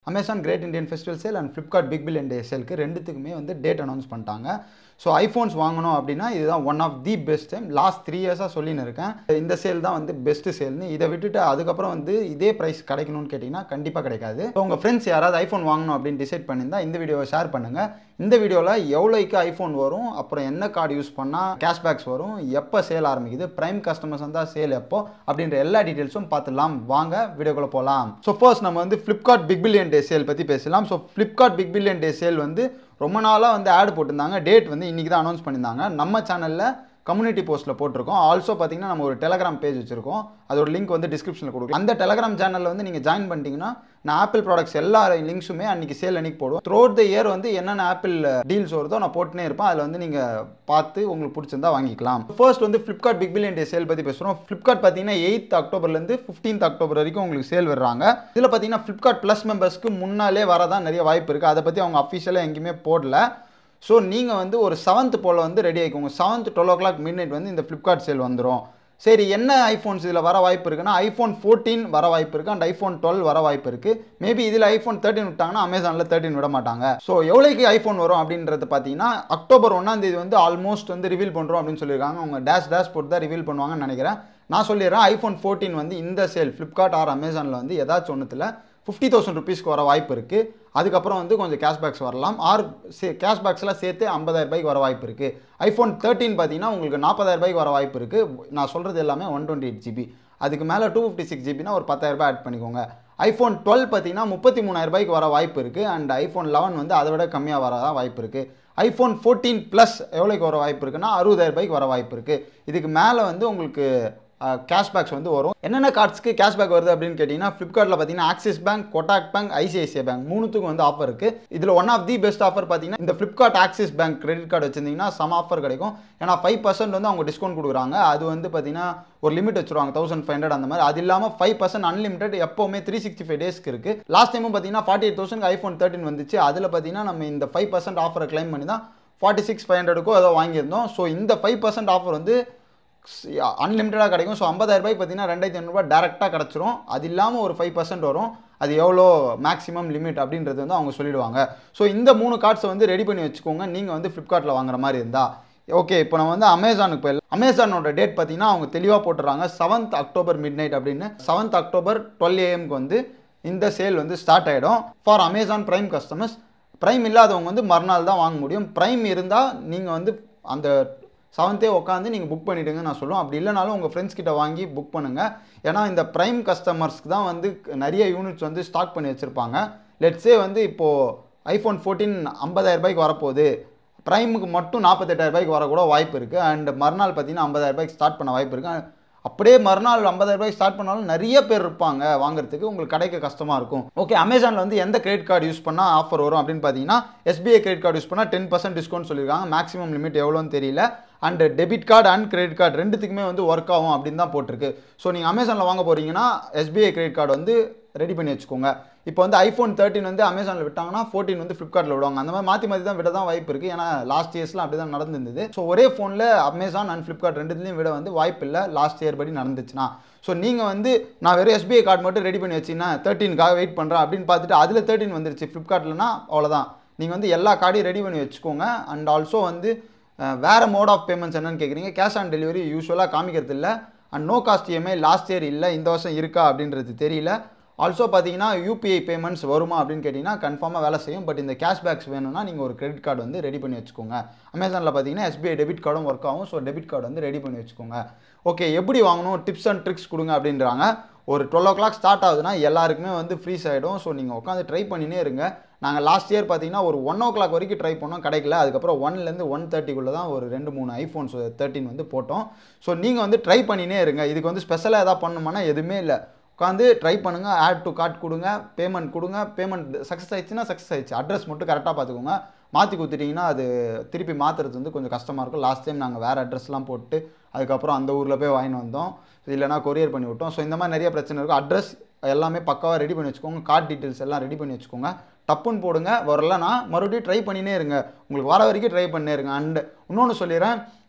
Amazon great Indian festival sale and Flipkart big billion day சேலுக்கு ரெண்டுத்துக்குமே வந்து date announce பண்ணிட்டாங்க ஸோ ஐஃபோன்ஸ் வாங்கணும் அப்படின்னா இதுதான் one of the best time last three இயர்ஸாக சொல்லின்னு இருக்கேன் இந்த சேல் தான் வந்து பெஸ்ட்டு சேல்னு இதை விட்டுட்டு அதுக்கப்புறம் வந்து இதே ப்ரைஸ் கிடைக்கணும்னு கேட்டிங்கன்னா கண்டிப்பாக கிடைக்காது ஸோ உங்கள் ஃப்ரெண்ட்ஸ் யாராவது ஐஃபோன் வாங்கணும் அப்படின்னு டிசைட் பண்ணியிருந்தா இந்த வீடியோவை ஷேர் பண்ணுங்கள் இந்த வீடியோவில் எவ்வளோக்கு ஐஃபோன் வரும் அப்புறம் என்ன கார்டு யூஸ் பண்ணால் கேஷ்பேக்ஸ் வரும் எப்போ சேல் ஆரம்பிக்குது ப்ரைம் கஸ்டமர்ஸ் வந்தால் சேல் எப்போ அப்படின்ற எல்லா டீட்டெயில்ஸும் பார்த்துடலாம் வாங்க வீடியோக்குள்ளே போகலாம் ஸோ ஃபர்ஸ்ட் நம்ம வந்து Flipkart big billion day sale பற்றி பேசலாம் so Flipkart big billion day sale வந்து ரொம்ப நாளாக வந்து ஆட் போட்டிருந்தாங்க டேட் வந்து இன்றைக்கி தான் அனௌன்ஸ் பண்ணியிருந்தாங்க நம்ம சேனலில் கம்யூனிட்டி போஸ்ட்டில் போட்டிருக்கோம் ஆல்சோ பார்த்தீங்கன்னா நம்ம ஒரு டெலகிராம் பேஜ் வச்சிருக்கோம் அதோட லிங்க் வந்து டிஸ்கிரிப்ஷனில் கொடுக்கும் அந்த டெலகிராம் சேனலில் வந்து நீங்கள் ஜாயின் பண்ணிட்டீங்கன்னா நான் ஆப்பிள் ப்ராடக்ட்ஸ் எல்லா லிங்க்ஸுமே அன்றைக்கி சேல் அன்றைக்கி போடுவோம் த்ரோட் த இயர் வந்து என்னென்ன ஆப்பிள் டீல்ஸ் வருதோ நான் போட்டுனே இருப்பேன் அதில் வந்து நீங்கள் பார்த்து உங்களுக்கு பிடிச்சிருந்தா வாங்கிக்கலாம் ஃபர்ஸ்ட் வந்து Flipkart big billion day sale பற்றி பேசுகிறோம் ஃப்ளிப்கார்ட் பார்த்தீங்கன்னா எயித் அக்டோபர்லேருந்து ஃபிஃப்டீன்த் அக்டோபர் வரைக்கும் உங்களுக்கு சேல் வர்றாங்க இதில் பார்த்தீங்கன்னா ஃப்ளிப்கார்ட் ப்ளஸ் மெம்பர்ஸ்க்கு முன்னாலே வரதான் நிறைய வாய்ப்பு இருக்குது அதை பற்றி அவங்க அஃபிஷியலாக எங்கேயுமே போடல ஸோ நீங்கள் வந்து ஒரு செவன்த் போல் வந்து ரெடி ஆகிக்கோங்க seventh twelve o'clock midnight வந்து இந்த ஃப்ளிப்கார்ட் சேல் வந்துடும் சரி என்ன ஐஃபோன்ஸ் இதில் வர வாய்ப்பு இருக்குன்னா ஐஃபோன் ஃபோர்டீன் வர வாய்ப்பு இருக்குது அண்ட் ஐஃபோன் டுவெல் வர வாய்ப்பு இருக்குது மேபி இதில் ஐஃபோன் தேர்ட்டின் விட்டாங்கன்னா அமேசானில் தேர்ட்டின் விட மாட்டாங்க ஸோ எவ்வளோக்கு ஐஃபோன் வரும் அப்படின்றது பார்த்தீங்கன்னா அக்டோபர் ஒன்றாம் தேதி வந்து ஆல்மோஸ்ட் வந்து ரிவீல் பண்ணுறோம் அப்படின்னு சொல்லியிருக்காங்க அவங்க டேஷ் டேஷ் போட்டு தான் ரிவீல் பண்ணுவாங்கன்னு நினைக்கிறேன் நான் சொல்லிடுறேன் ஐஃபோன் ஃபோர்டீன் வந்து இந்த சேல் ஃப்ளிப்கார்ட் ஆர் அமேசானில் வந்து ஏதாச்சும் ஒன்றுத்தில் ஃபிஃப்டி தௌசண்ட் ருபீஸ்க்கு வர வாய்ப்பு இருக்குது அதுக்கப்புறம் வந்து கொஞ்சம் கேஷ்பேக்ஸ் வரலாம் ஆர் சே கேஷ்பேக்ஸ்லாம் சேர்த்து ஐம்பதாயிரம் ரூபாய்க்கு வர வாய்ப்பு இருக்குது ஐஃபோன் தேர்ட்டின் பார்த்தீங்கன்னா உங்களுக்கு நாற்பதாயிரம் ரூபாய்க்கு வர வாய்ப்பு இருக்குது நான் சொல்கிறது எல்லாமே ஒன் டுவெண்ட்டி எயிட் ஜிபி அதுக்கு மேலே டூ ஃபிஃப்டி சிக்ஸ் ஜிபினா ஒரு பத்தாயிரம் ரூபாய் ஆட் பண்ணிக்கோங்க ஐஃபோன் டுவெல் பார்த்தீங்கன்னா முப்பத்தி மூணாயிரம் ரூபாய்க்கு வர வாய்ப்பு இருக்குது அண்ட் ஐஃபோன் லெவன் வந்து அதை விட கம்மியாக வர வாய்ப்பு இருக்குது ஐஃபோன் ஃபோர்டீன் ப்ளஸ் எவ்வளோக்கு வர வாய்ப்பு இருக்குன்னா அறுபதாயிரம் ரூபாய்க்கு வர வாய்ப்பு இருக்குது இதுக்கு மேலே வந்து உங்களுக்கு கேஷ்பேக்ஸ் வந்து வரும் என்னென்ன கார்ட்ஸ்க்கு கேஷ்பேக் வருது அப்படின்னு கேட்டிங்கன்னா ஃப்ளிப்கார்ட்டில் பார்த்தீங்கன்னா Axis bank Kotak bank ICICI bank மூணுத்துக்கும் வந்து ஆஃபர் இருக்குது இதில் one of the best offer பார்த்தீங்கன்னா இந்த Flipkart Axis bank credit card வச்சிருந்தீங்கன்னா சம் ஆஃபர் கிடைக்கும் ஏன்னா ஃபைவ் பர்சன்ட் வந்து அவங்க டிஸ்கவுண்ட் கொடுக்குறாங்க அது வந்து பார்த்தீங்கன்னா ஒரு லிமிட் வச்சுருவாங்க தௌசண்ட் ஃபைவ் ஹண்ட்ரட் அந்த மாதிரி அது இல்லாமல் ஃபைவ் பர்சன்ட் அன்லிமிடெட் எப்போவுமே த்ரீ சிக்ஸ்டி ஃபைவ் டேஸ்க்கு இருக்குது லாஸ்ட் டைமும் பார்த்தீங்கன்னா forty eight thousand iPhone thirteen வந்துச்சு அதில் பார்த்தீங்கன்னா நம்ம இந்த ஃபைவ் பர்சன்ட் ஆஃபரை கிளைம் பண்ணி தான் ஃபார்ட்டி சிக்ஸ் ஃபைவ் ஹண்ட்ரடுக்கோ ஏதோ வாங்கியிருந்தோம் ஸோ இந்த ஃபைவ் பர்சன்ட் ஆஃபர் வந்து அன்லிமிட்டடாக கிடைக்கும் ஸோ ஐம்பதாயிரம் ரூபாய்க்கு பார்த்தீங்கன்னா ரெண்டாயிரத்தி ஐநூறுபா டேரெக்டாக கிடச்சிரும் அது இல்லாமல் ஒரு ஃபைவ் பர்சன்ட் வரும் அது எவ்வளோ மேக்ஸிமம் லிமிட் அப்படின்றது வந்து அவங்க சொல்லிடுவாங்க ஸோ இந்த மூணு கார்ட்ஸை வந்து ரெடி பண்ணி வச்சுக்கோங்க நீங்கள் வந்து ஃப்ளிப்கார்ட்டில் வாங்குற மாதிரி இருந்தால் ஓகே இப்போ நம்ம வந்து அமேசானுக்கு போய் அமேசானோட டேட் பார்த்தீங்கன்னா அவங்க தெளிவாக போட்டுறாங்க செவன்த் அக்டோபர் மிட் நைட் அப்படின்னு செவன்த் அக்டோபர் டுவெல் ஏஎம்க்கு வந்து இந்த சேல் வந்து ஸ்டார்ட் ஆகிடும் for Amazon prime customers prime இல்லாதவங்க வந்து மறுநாள் தான் வாங்க முடியும் ப்ரைம் இருந்தால் நீங்கள் வந்து அந்த செவன்த்தே உட்காந்து நீங்கள் புக் பண்ணிவிடுங்க நான் சொல்லுவேன் அப்படி இல்லைனாலும் உங்கள் ஃப்ரெண்ட்ஸ் கிட்ட வாங்கி புக் பண்ணுங்கள் ஏன்னா இந்த ப்ரைம் கஸ்டமர்ஸ்க்கு தான் வந்து நிறைய யூனிட்ஸ் வந்து ஸ்டாக் பண்ணி வச்சுருப்பாங்க லெட்ஸே வந்து இப்போது ஐஃபோன் ஃபோர்டீன் ஐம்பதாயிரம் ரூபாய்க்கு வரப்போகுது ப்ரைமுக்கு மட்டும் நாற்பத்தெட்டாயிரம் ரூபாய்க்கு வரக்கூட வாய்ப்பு இருக்குது அண்ட் மறுநாள் பார்த்தீங்கன்னா ஐம்பதாயிரம் ரூபாய்க்கு ஸ்டார்ட் பண்ண வாய்ப்பு இருக்குது அப்படியே மறுநாள் ஐம்பதாயிரம் ரூபாய்க்கு ஸ்டார்ட் பண்ணாலும் நிறைய பேர் இருப்பாங்க வாங்குறதுக்கு உங்களுக்கு கிடைக்க கஷ்டமாக இருக்கும் ஓகே அமேசானில் வந்து எந்த கிரெடிட் கார்டு யூஸ் பண்ணால் ஆஃபர் வரும் அப்படின்னு பார்த்தீங்கன்னா எஸ்பிஐ கிரெடிட் கார்டு யூஸ் பண்ணால் டென் பர்சன்ட் டிஸ்கவுண்ட் சொல்லியிருக்காங்க மேக்ஸிமம் லிமிட் எவ்வளோன்னு தெரியல and debit card and credit card ரெண்டுத்துக்குமே வந்து ஒர்க் ஆகும் அப்படின்னு தான் போட்டிருக்கு ஸோ நீங்கள் அமேசானில் வாங்க போகிறீங்கன்னா எஸ்பிஐ கிரெடிட் கார்டு வந்து ரெடி பண்ணி வச்சுக்கோங்க இப்போ வந்து ஐஃபோன் தேர்ட்டின் வந்து அமேசானில் விட்டாங்கன்னா ஃபோர்டீன் வந்து ஃப்ளிப்கார்ட்டில் விடுவாங்க அந்த மாதிரி மாற்றி மாற்றி தான் விட தான் வாய்ப்பு இருக்குது ஏன்னா லாஸ்ட் இயர்ஸ்லாம் அப்படி தான் நடந்திருந்தது ஸோ ஒரே ஃபோனில் அமேசான் அண்ட் ஃப்ளிப்கார்ட் ரெண்டுத்துலையும் விட வந்து வாய்ப்பு இல்லை லாஸ்ட் இயர் படி நடந்துச்சுன்னா ஸோ நீங்கள் வந்து நான் வெறும் எஸ்பிஐ கார்டு மட்டும் ரெடி பண்ணி வச்சிங்கன்னா தேர்ட்டின்காக வெயிட் பண்ணுறேன் அப்படின்னு பார்த்துட்டு அதில் தேர்ட்டின் வந்துருச்சு ஃப்ளிப்கார்ட்லனா அவ்வளோதான் நீங்கள் வந்து எல்லா கார்டையும் ரெடி பண்ணி வச்சுக்கோங்க அண்ட் ஆல்சோ வந்து வேறு மோட் ஆஃப் பேமெண்ட்ஸ் என்னன்னு கேட்குறீங்க கேஷ் ஆன் டெலிவரி யூஸ்வலாக காமிக்கிறது இல்லை and no cost EMI last year இல்லை இந்த வருஷம் இருக்கா அப்படின்றது தெரியல ஆல்சோ பார்த்தீங்கன்னா யூபிஐ பேமெண்ட்ஸ் வருமா அப்படின்னு கேட்டிங்கன்னா கன்ஃபார்மாக வேலை செய்யும் பட் இந்த கேஷ்பேக்ஸ் வேணும்னா நீங்கள் ஒரு கிரெடிட் கார்டு வந்து ரெடி பண்ணி வச்சுக்கோங்க அமேசானில் பார்த்தீங்கன்னா எஸ்பிஐ டெபிட் கார்டும் ஒர்க் ஆகும் ஸோ டெபிட் கார்டு வந்து ரெடி பண்ணி வச்சுக்கோங்க ஓகே எப்படி வாங்கணும் டிப்ஸ் அண்ட் ட்ரிக்ஸ் கொடுங்க அப்படின்றாங்க ஒரு டுவெல் ஓ கிளாக் ஸ்டார்ட் ஆகுதுன்னா எல்லாருக்குமே வந்து ஃப்ரீஸ் ஆகிடும் ஸோ நீங்கள் உட்காந்து ட்ரை பண்ணினே இருங்க நாங்கள் லாஸ்ட் இயர் பார்த்தீங்கன்னா ஒரு ஒன் ஓ கிளாக் வரைக்கும் ட்ரை பண்ணோம் கிடைக்கல அதுக்கப்புறம் ஒன்லேருந்து ஒன் தேர்ட்டிக்குள்ளே தான் ஒரு ரெண்டு மூணு ஐஃபோன்ஸ் தேர்ட்டின் வந்து போட்டோம் ஸோ நீங்கள் வந்து ட்ரை பண்ணினே இருங்க இதுக்கு வந்து ஸ்பெஷலாக எதாவது பண்ணணுமானா எதுவுமே இல்லை உட்காந்து ட்ரை பண்ணுங்கள் ஆட் டு கார்ட் கொடுங்க பேமெண்ட் கொடுங்க பேமெண்ட் சக்ஸஸ் ஆயிடுச்சுன்னா சக்ஸஸ் ஆயிடுச்சு அட்ரஸ் மட்டும் கரெக்டாக பார்த்துக்கோங்க மாற்றி கொடுத்துட்டிங்கன்னா அது திருப்பி மாற்றுறது வந்து கொஞ்சம் கஷ்டமாக இருக்கும் லாஸ்ட் டைம் நாங்கள் வேறு அட்ரஸ்லாம் போட்டு அதுக்கப்புறம் அந்த ஊரில் போய் வாங்கிட்டு வந்தோம் இல்லைனா கொரியர் பண்ணி விட்டோம் ஸோ இந்த மாதிரி நிறைய பிரச்சனை இருக்கும் அட்ரஸ் எல்லாமே பக்காவாக ரெடி பண்ணி வச்சுக்கோங்க கார்டு டீட்டெயில்ஸ் எல்லாம் ரெடி பண்ணி வச்சுக்கோங்க டப்புன்னு போடுங்க வரலனா மறுபடியும் ட்ரை பண்ணினே இருங்க உங்களுக்கு வர வரைக்கும் ட்ரை பண்ணே இருங்க அண்ட் இன்னொன்று சொல்லிடுறேன்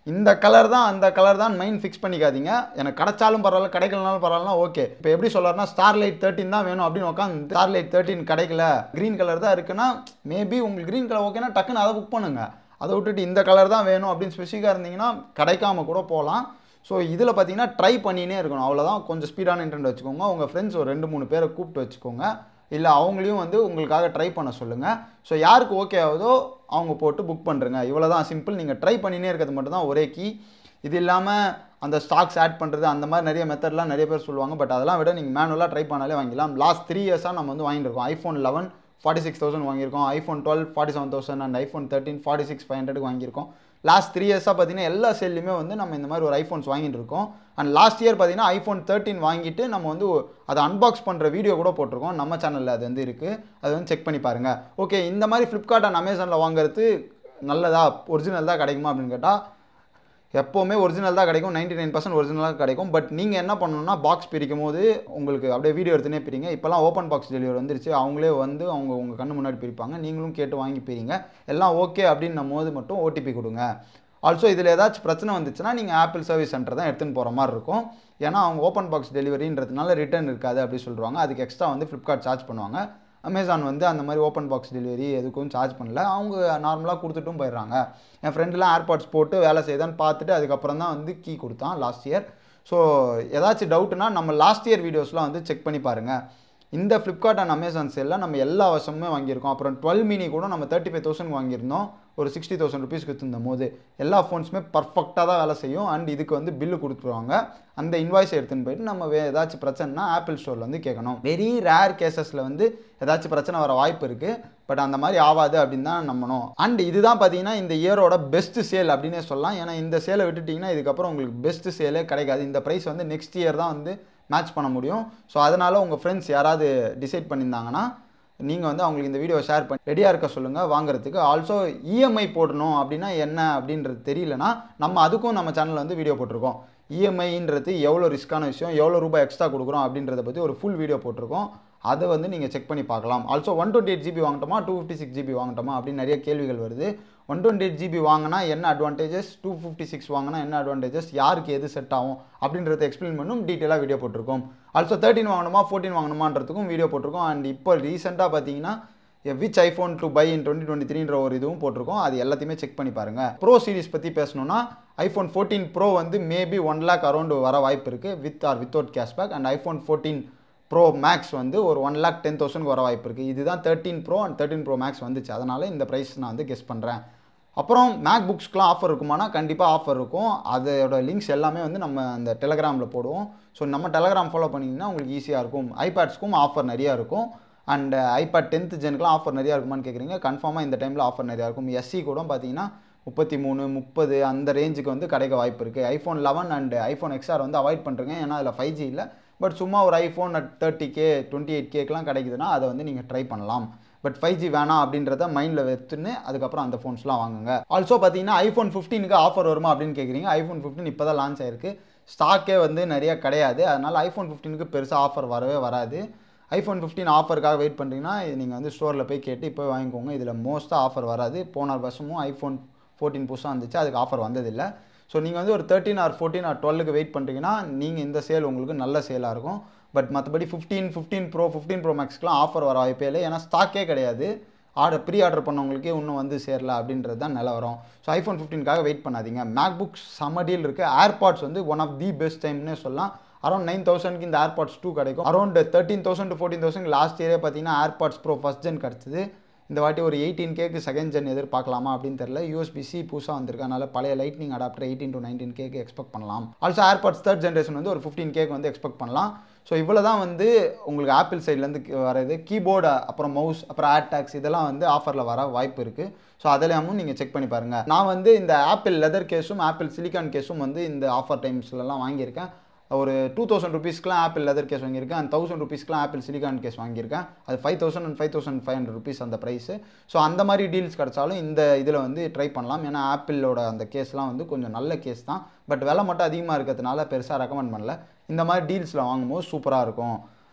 இந்த கலர் தான் அந்த கலர் தான் மைண்ட் ஃபிக்ஸ் பண்ணிக்காதீங்க எனக்கு கிடைச்சாலும் பரவாயில்ல கிடைக்கலனாலும் பரவாயில்ல ஓகே இப்போ எப்படி சொல்றாருன்னா ஸ்டார்லைட் தேர்ட்டின் தான் வேணும் அப்படின்னு உட்காந்து ஸ்டார்லைட் தேர்ட்டின் கிடைக்கல க்ரீன் கலர் தான் இருக்குன்னா மேபி உங்களுக்கு க்ரீன் கலர் ஓகேனா டக்குன்னு அதை புக் பண்ணுங்க அதை விட்டுட்டு இந்த கலர் தான் வேணும் அப்படின்னு ஸ்பெசிஃபிக்காக இருந்தீங்கன்னா கிடைக்காம கூட போகலாம் ஸோ இதில் பார்த்தீங்கன்னா ட்ரை பண்ணினே இருக்கணும் அவ்வளோதான் கொஞ்சம் ஸ்பீடான இன்டர்நெட் வச்சுக்கோங்க உங்கள் ஃப்ரெண்ட்ஸ் ஒரு ரெண்டு மூணு பேரை கூப்பிட்டு வச்சுக்கோங்க இல்லை அவங்களையும் வந்து உங்களுக்காக ட்ரை பண்ண சொல்லுங்கள் ஸோ யாருக்கு ஓகே ஆகுதோ அவங்க போட்டு புக் பண்ணுறங்க இவ்வளோ தான் சிம்பிள் நீங்கள் ட்ரை பண்ணினே இருக்கிறது மட்டும் தான் ஒரே கீ இது இல்லாமல் அந்த ஸ்டாக்ஸ் ஆட் பண்ணுறது அந்த மாதிரி நிறைய மெத்தட்லாம் நிறைய பேர் சொல்லுவாங்க பட் அதெல்லாம் விட நீங்கள் மேனுவலாக ட்ரை பண்ணாலே வாங்கிக்கலாம் லாஸ்ட் த்ரீ இயர்ஸாக நம்ம வந்து வாங்கிட்டு இருக்கோம் iPhone eleven forty six thousand வாங்கியிருக்கோம் iPhone twelve forty seven thousand and iPhone thirteen forty six five hundred வாங்கியிருக்கோம் லாஸ்ட் த்ரீ இயர்ஸாக பார்த்தீங்கன்னா எல்லா செல்லையுமே வந்து நம்ம இந்த மாதிரி ஒரு ஐஃபோன்ஸ் வாங்கிட்டு இருக்கோம் அண்ட் லாஸ்ட் இயர் பார்த்தீங்கன்னா ஐஃபோன் தேர்ட்டின் வாங்கிட்டு நம்ம வந்து அதை அன்பாக்ஸ் பண்ணுற வீடியோ கூட போட்டிருக்கோம் நம்ம சேனலில் அது வந்து இருக்குது அது வந்து செக் பண்ணி பாருங்கள் ஓகே இந்த மாதிரி ஃப்ளிப்கார்ட் அண்ட் அமேசானில் வாங்குறது நல்லதா ஒரிஜினல் தான் கிடைக்குமா அப்படின்னு கேட்டால் எப்போவுமே ஒரிஜினல் தான் கிடைக்கும் நைன்டி நைன் பர்சன்ட் ஒரிஜினலாக கிடைக்கும் பட் நீங்கள் என்ன பண்ணணும்னா பாக்ஸ் பிரிக்கும் போது உங்களுக்கு அப்படியே வீடியோ எடுத்துனே பிரிங்க இப்போலாம் ஓப்பன் பாக்ஸ் டெலிவரி வந்துருச்சு அவங்களே வந்து அவங்க உங்கள் கண்ணு முன்னாடி பிரிப்பாங்க நீங்களும் கேட்டு வாங்கி பிரிங்க எல்லாம் ஓகே அப்படின்னும் போது மட்டும் ஓடிபி கொடுங்க ஆல்சோ இதில் ஏதாச்சும் பிரச்சனை வந்துச்சுன்னா நீங்கள் ஆப்பிள் சர்வீஸ் சென்டர் தான் எடுத்துன்னு போகிற மாதிரி இருக்கும் ஏன்னா அவங்க ஓப்பன் பாக்ஸ் டெலிவரின்றதுனால ரிட்டர்ன் இருக்காது அப்படி சொல்கிறாங்க அதுக்கு எக்ஸ்ட்ரா வந்து ஃப்ளிப்கார்ட் சார்ஜ் பண்ணுவாங்க அமேசான் வந்து அந்த மாதிரி ஓப்பன் பாக்ஸ் டெலிவரி எதுக்கும் சார்ஜ் பண்ணல அவங்க நார்மலாக கொடுத்துட்டும் போயிடுறாங்க என் ஃப்ரெண்டுலாம் ஏர்பாட்ஸ் போட்டு வேலை செய்தான்னு பார்த்துட்டு அதுக்கப்புறம் தான் வந்து கீ கொடுத்தான் லாஸ்ட் இயர் ஸோ ஏதாச்சும் டவுட்னா நம்ம லாஸ்ட் இயர் வீடியோஸ்லாம் வந்து செக் பண்ணி பாருங்கள் இந்த ஃப்ளிப்கார்ட் அண்ட் அமேசான் சேலில் நம்ம எல்லா வருஷமுமே வாங்கியிருக்கோம் அப்புறம் டுவெல் மினி கூட நம்ம தேர்ட்டி ஃபைவ் தௌசண்ட் வாங்கியிருந்தோம் ஒரு சிக்ஸ்டி தௌசண்ட் ருபீஸ் விற்றுருந்த போது எல்லா ஃபோன்ஸுமே பர்ஃபெக்டாக தான் வேலை செய்யும் அண்ட் இதுக்கு வந்து பில்லு கொடுத்துருவாங்க அந்த இன்வாய்ஸ் எடுத்துன்னு போயிட்டு நம்ம வே ஏதாச்சும் பிரச்சனைனா ஆப்பிள் ஸ்டோரில் வந்து கேட்கணும் வெரி ரேர் கேசஸில் வந்து ஏதாச்சும் பிரச்சனை வர வாய்ப்பு இருக்குது பட் அந்த மாதிரி ஆகாது அப்படின்னு தான் நம்பணும் அண்ட் இதுதான் பார்த்தீங்கன்னா இந்த இயரோட பெஸ்ட் சேல் அப்படின்னே சொல்லலாம் ஏன்னா இந்த சேலை விட்டுட்டிங்கன்னா இதுக்கப்புறம் உங்களுக்கு பெஸ்ட் சேலே கிடைக்காது இந்த ப்ரைஸ் வந்து நெக்ஸ்ட் இயர் தான் வந்து மேட்ச் பண்ண முடியும் ஸோ அதனால் உங்கள் ஃப்ரெண்ட்ஸ் யாராவது டிசைட் பண்ணியிருந்தாங்கன்னா நீங்கள் வந்து அவங்களுக்கு இந்த வீடியோவை ஷேர் பண்ணி ரெடியாக இருக்க சொல்லுங்கள் வாங்குறதுக்கு ஆல்சோ இஎம்ஐ போடணும் அப்படின்னா என்ன அப்படின்றது தெரியலனா நம்ம அதுக்கும் நம்ம சேனலில் வந்து வீடியோ போட்டிருக்கோம் இஎம்ஐன்றது எவ்வளோ ரிஸ்க்கான விஷயம் எவ்வளோ ரூபாய் எக்ஸ்ட்ரா கொடுக்குறோம் அப்படின்றத பற்றி ஒரு ஃபுல் வீடியோ போட்டிருக்கோம் அதை வந்து நீங்கள் செக் பண்ணி பார்க்கலாம் also one twenty eight GB வாங்கட்டோமா டூ ஃபிஃப்டி சிக்ஸ் ஜிபி வாங்கட்டோமா அப்படின்னு நிறைய கேள்விகள் வருது ஒன் டுவெண்ட்டி எயிட் ஜிபி வாங்கினா என்ன அட்வான்டேஜஸ் டூ ஃபிஃப்டி சிக்ஸ் வாங்கினா என்ன அட்வான்டேஜஸ் யாருக்கு எது செட் ஆகும் அப்படின்றத எக்ஸ்பிளைன் பண்ணும் டீட்டெயிலாக வீடியோ போட்டிருக்கோம் ஆல்சோ தேர்ட்டின் வாங்கணுமா ஃபோர்டீன் வாங்கணுமான்றதுக்கும் வீடியோ போட்டிருக்கோம் அண்ட் இப்போ ரீசெண்டாக பார்த்தீங்கன்னா which iPhone to buy in twenty twenty த்ரீன்ற ஒரு இதுவும் போட்டிருக்கோம் அது எல்லாத்தையுமே செக் பண்ணி பாருங்கள் ப்ரோ சீரிஸ் பற்றி பேசணும்னா ஐஃபோன் ஃபோர்டீன் ப்ரோ வந்து மேபி ஒன் லேக் அரௌண்ட் வர வாய்ப்பு இருக்குது with or without cashback and iPhone fourteen pro max வந்து ஒரு ஒன் லேக் டென் தௌசண்ட் வர வாய்ப்பு இருக்குது இதுதான் thirteen pro and thirteen pro max வந்துச்சு அதனால் இந்த ப்ரைஸ் நான் வந்து கெஸ் பண்ணுறேன் அப்புறம் மேக் புக்ஸ்க்குலாம் ஆஃபர் இருக்குமானா கண்டிப்பாக ஆஃபர் இருக்கும் அதோட லிங்க்ஸ் எல்லாமே வந்து நம்ம அந்த டெலகிராமில் போடுவோம் ஸோ நம்ம டெலகிராம் ஃபாலோ பண்ணிங்கன்னா உங்களுக்கு ஈஸியாக இருக்கும் ஐபேட்ஸ்க்கும் ஆஃபர் நிறையா இருக்கும் அண்ட் ஐபேட் டென்த் ஜெனுக்குலாம் ஆஃபர் நிறையா இருக்குமான்னு கேட்குறீங்க கன்ஃபார்மாக இந்த டைமில் ஆஃபர் நிறையா இருக்கும் எஸ்சி கூட பார்த்தீங்கன்னா முப்பத்தி மூணு முப்பது அந்த ரேஞ்சுக்கு வந்து கிடைக்க வாய்ப்பு இருக்குது iPhone eleven and iPhone XR வந்து அவாய்ட் பண்ணுறேங்க ஏன்னா அதில் ஃபைவ் ஜி இல்லை பட் சும்மா ஒரு iPhone at thirty K twenty eight கேக்கெலாம் கிடைக்குதுன்னா அதை வந்து நீங்கள் ட்ரை பண்ணலாம் பட் ஃபைவ் ஜி வேணாம் அப்படின்றத மைண்டில் வச்சுன்னு அதுக்கப்புறம் அந்த ஃபோன்ஸ்லாம் வாங்குங்க ஆல்சோ பார்த்தீங்கன்னா ஐஃபோன் ஃபிஃப்டீனுக்கு ஆஃபர் வருமா அப்படின்னு கேட்குறீங்க ஐஃபோன் ஃபிஃப்டின் இப்போ தான் லான்ச் ஆயிருக்கு ஸ்டாக்கே வந்து நிறைய கிடையாது அதனால் ஐஃபோன் ஃபிஃப்டீனுக்கு பெருசாக ஆஃபர் வரவே வராது ஐஃபோன் ஃபிஃப்டீன் ஆஃபருக்காக வெயிட் பண்ணுறீங்கன்னா நீங்கள் வந்து ஸ்டோரில் போய் கேட்டு இப்போ வாங்கிக்கோங்க இதில் மோஸ்ட்டாக ஆஃபர் வராது போன வருஷமும் ஐஃபோன் ஃபோர்டீன் புதுசாக வந்துச்சு அதுக்கு ஆஃபர் வந்ததில்லை ஸோ நீங்கள் வந்து ஒரு தேர்ட்டின் ஆர் ஃபோர்டீன் ஆர் டுவெல்லுக்கு வெயிட் பண்ணுறீங்கன்னா நீங்கள் இந்த சேல் உங்களுக்கு நல்ல சேலாக இருக்கும் பட் மற்றபடி fifteen fifteen pro fifteen pro மேக்ஸ்க்குலாம் ஆஃபர் வர வாய்ப்பே இல்லை ஏன்னா ஸ்டாக்கே கிடையாது ஆர்டர் ப்ரீ ஆர்டர் பண்ணவங்களுக்கே இன்னும் வந்து சேரல அப்படின்றது தான் நிலவரம் ஸோ ஐஃபோன் ஃபிஃப்டீனுக்காக வெயிட் பண்ணாதீங்க மேக் புக்ஸ் செம்ம டீல் இருக்குது ஏர்பாட்ஸ் வந்து ஒன் ஆஃப் தி பெஸ்ட் டைம்னே சொல்லலாம் அரௌண்ட் நைன் தௌசண்ட்க்கு இந்த ஏர்பாட்ஸ் டூ கிடைக்கும் around thirteen thousand to fourteen thousand last இயரே பார்த்தீங்கன்னா ஏர்பாட்ஸ் ப்ரோ ஃபஸ்ட் ஜென் கிடச்சிது இந்த வாட்டி ஒரு எயிட்டீன் கேக்கு செகண்ட் ஜென் எதிர்பார்க்கலாமா அப்படின்னு தெரியல யூஎஸ்பிசி புதுசாக வந்திருக்கு அதனால் பழைய lightning adapter eighteen to nineteen கேக்கு எக்ஸ்பெக்ட் பண்ணலாம் ஆல்சோ ஏர்பாட்ஸ் தேர்ட் ஜென்ரேஷன் வந்து ஒரு ஃபிஃப்டீன் கேக் வந்து எக்ஸ்பெக்ட் பண்ணலாம் ஸோ இவ்வளோ தான் வந்து உங்களுக்கு ஆப்பிள் சைட்லேருந்து வரது கீபோர்டு அப்புறம் மவுஸ் அப்புறம் ஏர் டேக்ஸ் இதெல்லாம் வந்து ஆஃபரில் வர வாய்ப்பு இருக்குது ஸோ அதெல்லாமும் நீங்கள் செக் பண்ணி பாருங்கள் நான் வந்து இந்த ஆப்பிள் லெதர் கேஸும் ஆப்பிள் சிலிக்கான் கேஸும் வந்து இந்த ஆஃபர் டைம்ஸ்லலாம் வாங்கியிருக்கேன் ஒரு டூ தௌசண்ட் ருபீஸ்க்குலாம் ஆப்பிள் லெதர் கேஸ் வாங்கியிருக்கேன் அண்ட் தௌசண்ட் ருபீஸ்க்குலாம் ஆப்பிள் சிலிகான் கேஸ் வாங்கியிருக்கேன் அது five thousand and five thousand five hundred rupees அந்த ப்ரைஸு ஸோ அந்த மாதிரி டீல்ஸ் கிடச்சாலும் இந்த இதில் வந்து ட்ரை பண்ணலாம் ஏன்னா ஆப்பிளோட அந்த கேஸ்லாம் வந்து கொஞ்சம் நல்ல கேஸ் தான் பட் விலை மட்டும் அதிகமாக இருக்கிறதுனால பெருசாக ரெக்கமெண்ட் பண்ணல இந்த மாதிரி டீல்ஸில் வாங்கும்போது சூப்பராக இருக்கும்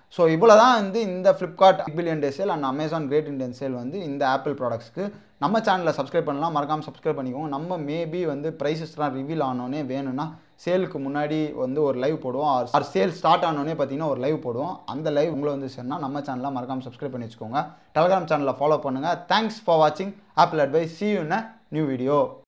ஸோ இவ்வளோ தான் வந்து இந்த Flipkart billion day sale and Amazon great Indian sale வந்து இந்த ஆப்பிள் ப்ராடக்ட்ஸ்க்கு நம்ம சேனலில் சப்ஸ்கிரைப் பண்ணலாம் மறக்காமல் சப்ஸ்கிரைப் பண்ணிக்கோங்க நம்ம மேபி வந்து ப்ரைஸஸ்லாம் ரிவீல் ஆனோடனே வேணும்னா சேலுக்கு முன்னாடி வந்து ஒரு லைவ் போடுவோம் ஆர் சேல் ஸ்டார்ட் ஆனோடனே பார்த்தீங்கன்னா ஒரு லைவ் போடுவோம் அந்த லைவ் உங்களை வந்து சொன்னால் நம்ம சேனலில் மறக்காமல் சப்ஸ்கிரைப் பண்ணி வச்சுக்கோங்க டெலகிராம் சேனலில் ஃபாலோ பண்ணுங்கள் தேங்க்ஸ் ஃபார் வாட்சிங் Apple advice see you new video